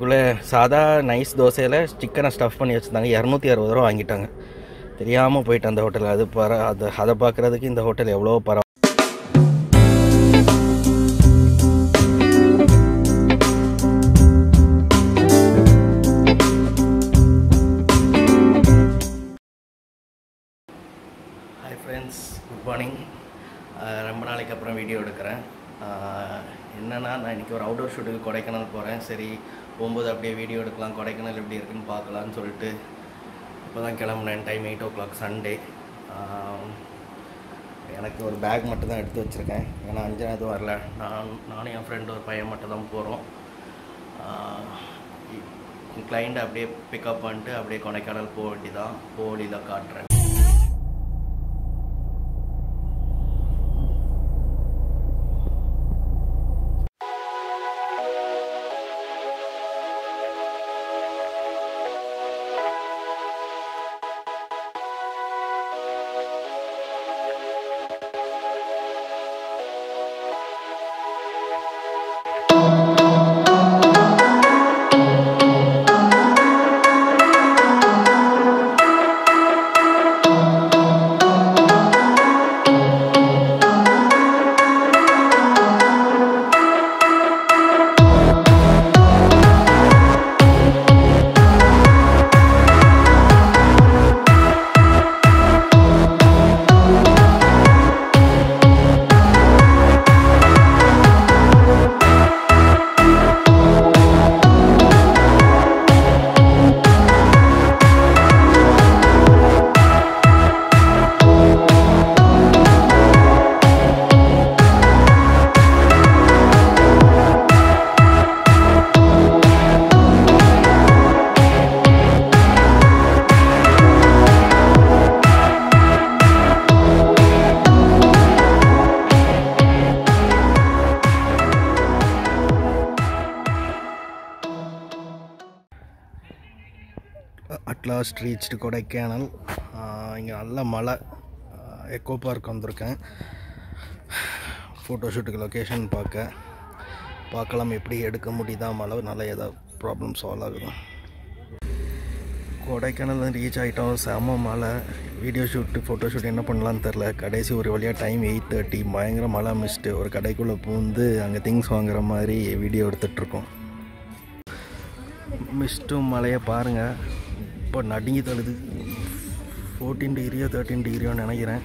அதுக்குள்ளே சாதா நைஸ் தோசையில் சிக்கனை ஸ்டஃப் பண்ணி வச்சுருந்தாங்க இரநூத்தி அறுபது ரூபா வாங்கிட்டாங்க தெரியாமல் போயிட்டு அந்த ஹோட்டல் அது பர அது அதை பார்க்குறதுக்கு இந்த ஹோட்டல் எவ்வளோ பரவ ஹாய் ஃப்ரெண்ட்ஸ் குட் மார்னிங் ரொம்ப நாளைக்கு அப்புறம் வீடியோ எடுக்கிறேன் ஆஹ் என்னன்னா நான் இன்றைக்கி ஒரு அவுட்டோர் ஷூட்டுக்கு கொடைக்கானல் போகிறேன் சரி போகும்போது அப்படியே வீடியோ எடுக்கலாம் கொடைக்கானல் எப்படி இருக்குன்னு பார்க்கலான்னு சொல்லிட்டு இப்போ தான் கிளம்புனேன் time eight o'clock Sunday எனக்கு ஒரு பேக் மட்டும் தான் எடுத்து வச்சுருக்கேன் ஏன்னா அஞ்சனா எதுவும் வரல நான் நானும் என் ஃப்ரெண்டு ஒரு பையன் மட்டும் தான் போகிறோம் கிளைண்ட் அப்படியே பிக்கப் பண்ணிட்டு அப்படியே கொடைக்கானல் போக வேண்டியதான் போலியில் காட்டுறேன் அட்லாஸ்ட் ரீச்டு கொடைக்கானல் இங்கே நல்ல மழை எக்கோ பார்க் வந்திருக்கேன் ஃபோட்டோ ஷூட்டுக்கு லொக்கேஷன் பார்க்க பார்க்கலாம் எப்படி எடுக்க முடியுதா மழை நல்லா ஏதாவது ப்ராப்ளம் சால்வ் ஆகுது கொடைக்கானல் ரீச் ஆகிட்டோம் செம மழை வீடியோ ஷூட்டு ஃபோட்டோ ஷூட் என்ன பண்ணலான்னு தெரில கடைசி ஒரு வழியாக டைம் எயிட் தேர்ட்டி பயங்கர மழை மிஸ்ட்டு ஒரு கடைக்குள்ளே பூந்து அங்கே திங்ஸ் வாங்குற மாதிரி வீடியோ எடுத்துகிட்ருக்கோம் மிஸ்ட்டும் மழையை பாருங்கள் இப்போ நடுங்கி தழுது ஃபோர்டீன் டிகிரியோ தேர்ட்டீன் டிகிரியோன்னு நினைக்கிறேன்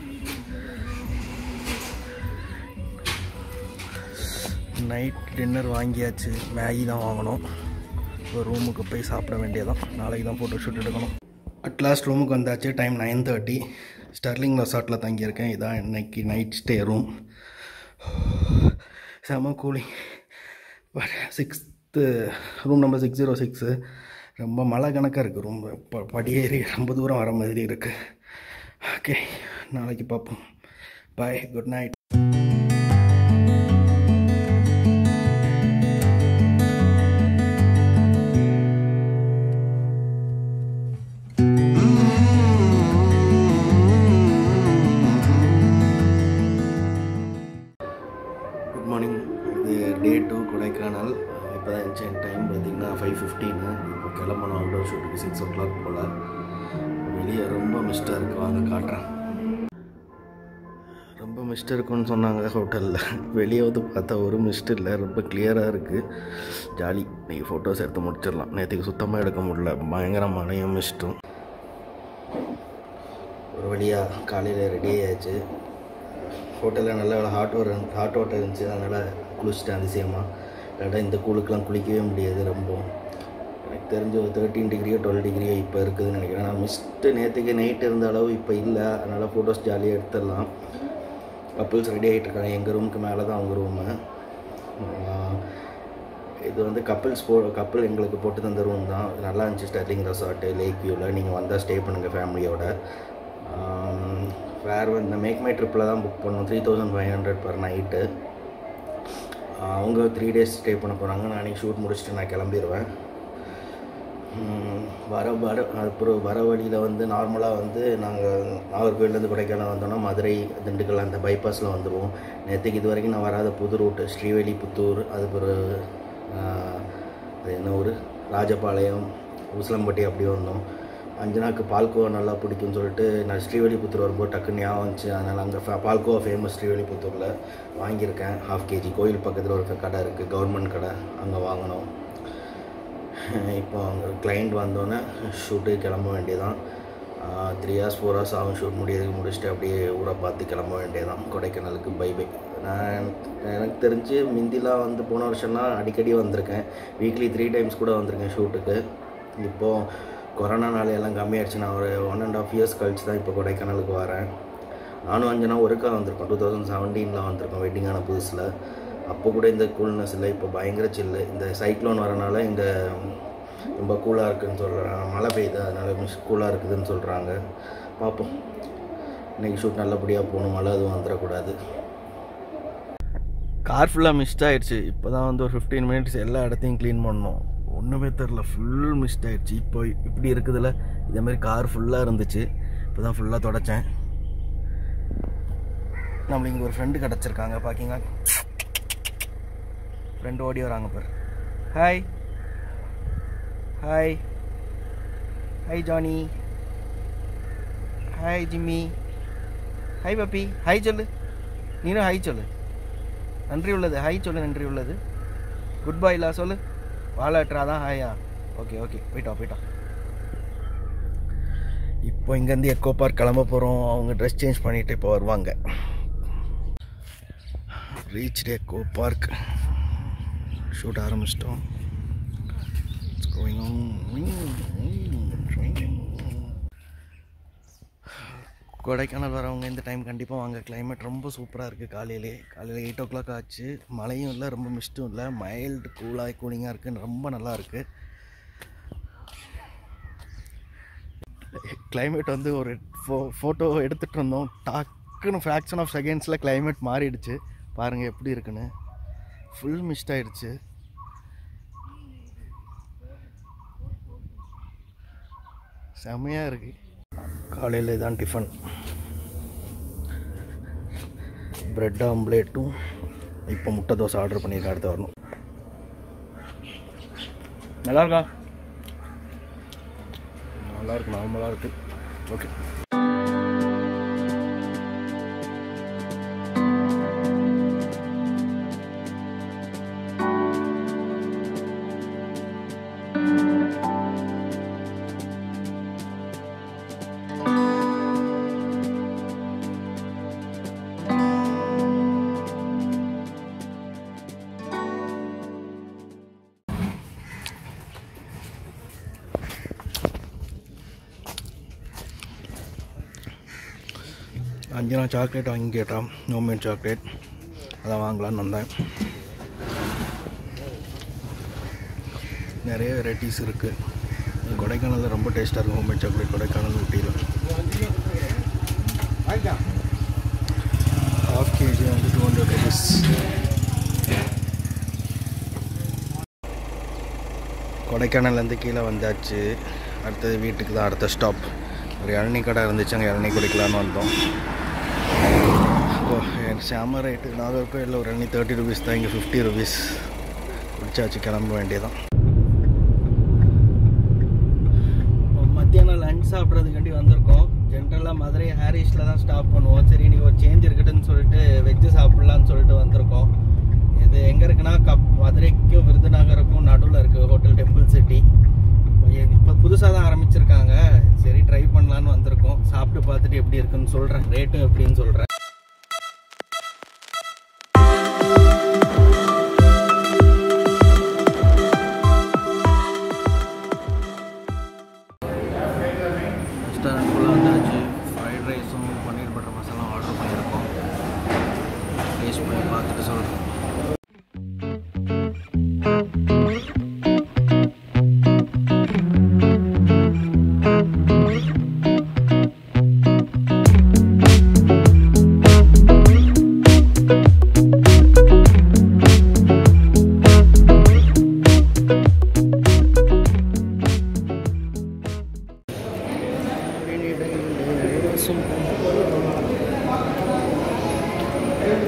நைட் டின்னர் வாங்கியாச்சு மேகி தான் வாங்கணும் இப்போ ரூமுக்கு போய் சாப்பிட வேண்டியதான் நாளைக்கு தான் ஃபோட்டோ ஷூட் எடுக்கணும் அட் லாஸ்ட் ரூமுக்கு வந்தாச்சு டைம் நைன் தேர்ட்டி ஸ்டர்லிங் ரெசார்ட்டில் தங்கியிருக்கேன் இதான் இன்னைக்கு நைட் ஸ்டே ரூம் செம cooling sixth room number six zero six ரொம்ப மழை கணக்காக இருக்குது ரூம் ப படியேறி ரொம்ப தூரம் வர மாதிரி இருக்குது ஓகே நாளைக்கு பார்ப்போம் bye good night good morning இது டே டூ கொடைக்கானல் இப்போ தான் என் டைம் பார்த்தீங்கன்னா ஃபைவ் ஃபிஃப்டீனு இப்போ கிளம்பணும் அவுட்டோர் ஷூட்டுக்கு சிக்ஸ் ஓ கிளாக் போல் வெளியே ரொம்ப மிஸ்டாக இருக்குது வாங்க காட்டுறேன் ரொம்ப மிஸ்ட் இருக்குன்னு சொன்னாங்க ஹோட்டலில் வெளியே வந்து பார்த்தா ஒரு மிஸ்ட் இல்லை ரொம்ப கிளியராக இருக்குது ஜாலி நீங்கள் ஃபோட்டோஸ் எடுத்து முடிச்சிடலாம் நேற்றுக்கு சுத்தமாக எடுக்க முடியல பயங்கர மழையும் மிஸ்ட்டும் ஒரு வழியாக காலையில் ரெடி ஆயாச்சு ஹோட்டலில் நல்ல ஹாட் வாட்டர் ஹாட் வாட்டர் இருந்துச்சு அதனால் குளிச்சிட்டேன் அதிசயமாக இல்லாட்டா இந்த கூழுக்கெலாம் குளிக்கவே முடியாது ரொம்ப எனக்கு தெரிஞ்ச ஒரு தேர்ட்டீன் டிகிரியோ டுவெல் டிகிரியோ இப்போ இருக்குதுன்னு நினைக்கிறேன் நான் மிஸ்ட்டு நேற்றுக்கு நைட் இருந்த அளவு இப்போ இல்லை அதனால் ஃபோட்டோஸ் ஜாலியாக எடுத்துடலாம் கப்புள்ஸ் ரெடி ஆகிட்டு இருக்காங்க எங்கள் ரூமுக்கு மேலே தான் அவங்க ரூமு இது வந்து கப்பிள்ஸ் போ கப்பிள் எங்களுக்கு போட்டு தந்த ரூம் தான் நல்லா இருந்துச்சு ஸ்டெர்லிங் ரெசார்ட்டு லேக் வியூவில் நீங்கள் வந்தால் ஸ்டே பண்ணுங்கள் ஃபேமிலியோட வேறு இந்த மேக் மை ட்ரிப்பில் தான் புக் பண்ணோம் three thousand five hundred per night அவங்க த்ரீ டேஸ் ஸ்டே பண்ண போகிறாங்க நான் அன்றைக்கி ஷூட் முடிச்சுட்டு நான் கிளம்பிடுவேன் ம், வர வர அப்புறம் வர வழியில் வந்து நார்மலாக வந்து நாங்கள் நாகர்கோவிலேருந்து கொடைக்கானல் வந்தோம்னா மதுரை திண்டுக்கல் அந்த பைபாஸில் வந்துடுவோம் நேற்றுக்கு இது வரைக்கும் நான் வராத புது ரூட்டு ஸ்ரீவெளி புத்தூர் அது பிறகு ஆ, அது என்ன ஊர் ராஜபாளையம் உசிலம்பட்டி அப்படி வந்தோம் அஞ்சனாக்கு பால்கோவா நல்லா பிடிக்கும்னு சொல்லிட்டு நான் ஸ்ரீவெளிபுத்தூர் வரும்போது டக்குன்னு ஞாபகம் வந்துச்சு அதனால் அங்கே ஃபே பால்கோவா ஃபேமஸ் ஸ்ரீவெளிபுத்தூரில் வாங்கியிருக்கேன் ஹாஃப் கேஜி கோயில் பக்கத்தில் ஒரு கடை இருக்குது கவர்மெண்ட் கடை அங்கே வாங்கினோம் இப்போ அங்கே கிளைண்ட் வந்தோடனே ஷூட்டுக்கு கிளம்ப வேண்டியதான் த்ரீ ஹவர்ஸ் ஃபோர் ஹவர்ஸ் ஆகும் ஷூட் முடியறதுக்கு முடிச்சுட்டு அப்படியே ஊரை பார்த்து கிளம்ப வேண்டியதான் கொடைக்கானலுக்கு பை பை நான் எனக்கு- எனக்கு தெரிஞ்சு மிந்திலாம் வந்து போன வருஷம்லாம் அடிக்கடி வந்திருக்கேன் வீக்லி த்ரீ டைம்ஸ் கூட வந்திருக்கேன் ஷூட்டுக்கு இப்போது கொரோனானால எல்லாம் கம்மியாயிடுச்சு நான் ஒரு ஒன் அண்ட் ஆஃப் இயர்ஸ் கழிச்சு தான் இப்போ கொடைக்கானலுக்கு வரேன் நானும் அஞ்சனா ஒருக்கா வந்திருக்கோம் டூ தௌசண்ட் செவன்டீனில் வந்திருக்கோம் வெட்டிங்கான புதுசில் அப்போ கூட இந்த கூல்னஸ் இல்லை இப்போ பயங்கர சில்லு இந்த சைக்ளோன் வரனால இந்த ரொம்ப கூலாக இருக்குதுன்னு சொல்கிறாங்க மழை பெய்யுது அதனால மிஸ் கூலாக இருக்குதுன்னு சொல்கிறாங்க பார்ப்போம் இன்றைக்கி ஷூட் நல்லபடியாக போகணும் மழை எதுவும் வந்துடக்கூடாது கார் ஃபுல்லாக மிஸ்ட் ஆயிடுச்சு இப்போ தான் வந்து ஒரு ஃபிஃப்டீன் மினிட்ஸ் எல்லா இடத்தையும் க்ளீன் பண்ணோம் ஒன்றுமே தெரில ஃபுல் மிஸ்ட் ஆயிடுச்சு இப்போ இப்படி இருக்குதுல இதே மாதிரி கார் ஃபுல்லாக இருந்துச்சு இப்போ தான் ஃபுல்லாக தொடச்சேன் நம்மளுக்கு இங்கே ஒரு ஃப்ரெண்டு கிடச்சிருக்காங்க பார்க்கிங்களா ஃப்ரெண்டு ஓடி வராங்க பாரு hi hi hi Johnny hi Jimmy hi puppy hi சொல்லு நீனும் ஹாய் சொல்லு நன்றி உள்ளது ஹாய் சொல்லு நன்றி உள்ளது குட் பாய்லா சொல்லு வாழாட்டுறா தான் ஹாயா ஓகே ஓகே போயிட்டா போயிட்டா இப்போ இங்கேருந்து எக்கோ பார்க் கிளம்ப போகிறோம் அவங்க ட்ரெஸ் சேஞ்ச் பண்ணிவிட்டு இப்போ வருவாங்க ரீச் எக்கோ பார்க் ஷூட் ஆரம்பிச்சிட்டோம் It's going on. கொடைக்கானல் வரவங்க இந்த டைம் கண்டிப்பாக வாங்க climate ரொம்ப சூப்பராக இருக்குது காலையிலே காலையில் எயிட் ஓ கிளாக் ஆச்சு மழையும் இல்லை ரொம்ப மிஸ்ட்டும் இல்லை மைல்டு கூலாக கூலிங்காக இருக்குன்னு ரொம்ப நல்லா இருக்குது climate வந்து ஒரு ஃபோ ஃபோட்டோ எடுத்துகிட்டு இருந்தோம் டக்குன்னு ஃப்ராக்ஷன் ஆஃப் செகண்ட்ஸில் climate மாறிடுச்சு பாருங்கள் எப்படி இருக்குன்னு ஃபுல் மிஸ்ட் ஆயிடுச்சு செமையாக இருக்கு காலையில் இதான் டிஃபன் பிரெட் ஆம்லேட்டும் இப்போ முட்டை தோசை ஆர்டர் பண்ணியிருக்கேன் அடுத்து வரணும் நல்லா இருக்கா நல்லா இருக்கு நார்மலாக இருக்கு ஓகே அஞ்சனா சாக்லேட் வாங்கி கேட்டான் ஹோம்மேட் சாக்லேட் அதான் வாங்கலான்னு வந்தேன் நிறைய வெரைட்டிஸ் இருக்குது கொடைக்கானலில் ரொம்ப டேஸ்ட்டாக இருக்கும் ஹோம்மேட் சாக்லேட் கொடைக்கானல் ஊட்டியில் ஹாஃப் கேஜி வந்து டூ ஹண்ட்ரட் ருபீஸ் கொடைக்கானல்லேருந்து கீழே வந்தாச்சு அடுத்தது வீட்டுக்கு தான் அடுத்த ஸ்டாப் ஒரு இளநீ கடை இருந்துச்சு அங்கே இளநீ குடிக்கலான்னு வந்தோம் ஓ எனக்கு செம ரேட்டு நாகர்கோயிலில் ஒரு இளநீ தேர்ட்டி ருபீஸ் தான் இங்கே ஃபிஃப்டி ருபீஸ் குடிச்சாச்சு கிளம்ப வேண்டியதான் மத்தியானம் லஞ்ச் சாப்பிட்றதுக்காண்டி வந்திருக்கோம் ஜென்ரலாக மதுரை ஹாரிஸில் தான் ஸ்டாப் பண்ணுவோம் சரி இன்னைக்கு ஒரு சேஞ்ச் இருக்குதுன்னு சொல்லிட்டு வெஜ்ஜு சாப்பிட்லான்னு சொல்லிட்டு வந்திருக்கோம் இது எங்கே இருக்குன்னா கப் மதுரைக்கும் விருதுநகருக்கும் நடுவில் இருக்குது ஹோட்டல் டெம்பிள் சிட்டி இப்போ புதுசாக தான் ஆரம்பிச்சிருக்காங்க சரி ட்ரை பண்ணலான்னு வந்திருக்கோம் சாப்பிட்டு பார்த்துட்டு எப்படி இருக்குன்னு சொல்கிறேன் ரேட்டும் எப்படின்னு சொல்கிறேன் ரெஸ்டாரண்ட்குள்ளே வந்தாச்சு ஃப்ரைட் ரைஸும் பன்னீர் பட்டர் மசாலா ஆர்டர் பண்ணியிருக்கோம் டேஸ்ட் பண்ணி பார்த்துட்டு சொல்கிறேன்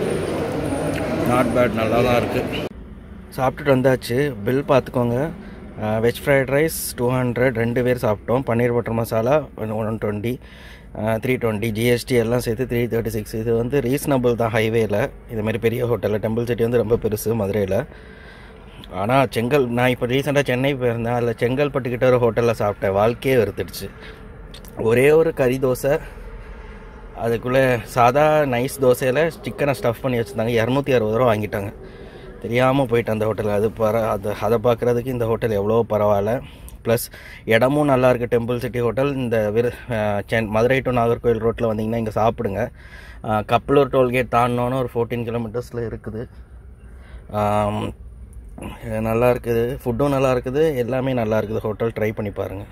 நாட் பேட் நல்லா தான் இருக்குது சாப்பிட்டுட்டு வந்தாச்சு பில் பார்த்துக்கோங்க veg fried rice two hundred ரெண்டு பேர் சாப்பிட்டோம் paneer butter masala one twenty three twenty GST எல்லாம் சேர்த்து த்ரீ தேர்ட்டி சிக்ஸ் இது வந்து ரீசனபிள் தான் ஹைவேல இதுமாரி பெரிய ஹோட்டலில் டெம்பிள் சிட்டி வந்து ரொம்ப பெருசு மதுரையில் ஆனால் செங்கல் நான் இப்போ ரீசெண்டாக சென்னை போயிருந்தேன் அதில் செங்கல்பட்டுக்கிட்ட ஒரு ஹோட்டலில் சாப்பிட்டேன் வாழ்க்கையே வெறுத்துடுச்சு ஒரே ஒரு கறி தோசை அதுக்குள்ளே சாதா நைஸ் தோசையில் சிக்கனை ஸ்டஃப் பண்ணி வச்சுருந்தாங்க இரநூத்தி அறுபது ரூபா வாங்கிட்டாங்க தெரியாமல் போயிட்டு அந்த ஹோட்டல் அது பர அது அதை பார்க்குறதுக்கு இந்த ஹோட்டல் எவ்வளோ பரவாயில்ல ப்ளஸ் இடமும் நல்லா இருக்குது டெம்பிள் சிட்டி ஹோட்டல் இந்த விரு சென் மதுரை டு நாகர்கோவில் ரோட்டில் வந்தீங்கன்னா இங்கே சாப்பிடுங்க அஹ், கப்பலூர் டோல்கேட் தாண்டினோன்னு ஒரு ஃபோர்டீன் கிலோமீட்டர்ஸில் இருக்குது ஆம், நல்லா இருக்குது ஃபுட்டும் நல்லா இருக்குது எல்லாமே நல்லா இருக்குது ஹோட்டல் ட்ரை பண்ணி பாருங்கள்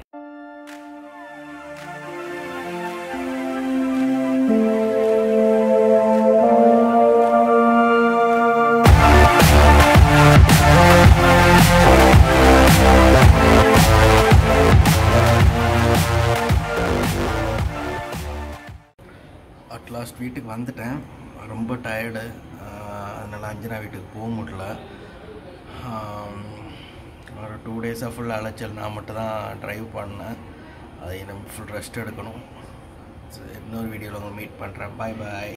அட்லாஸ்ட் வீட்டுக்கு வந்துட்டேன் ரொம்ப டயர்டு அதனால் அஞ்சனா வீட்டுக்கு போக முடியல ஆம், ஒரு டூ டேஸாக ஃபுல் அலைச்சல் நான் மட்டும் தான் ட்ரைவ் பண்ணேன் அதை நம்ம ஃபுல் ரெஸ்ட் எடுக்கணும் சரி, இன்னொரு வீடியோவில் உங்களை மீட் பண்ணுறேன் பாய் பாய்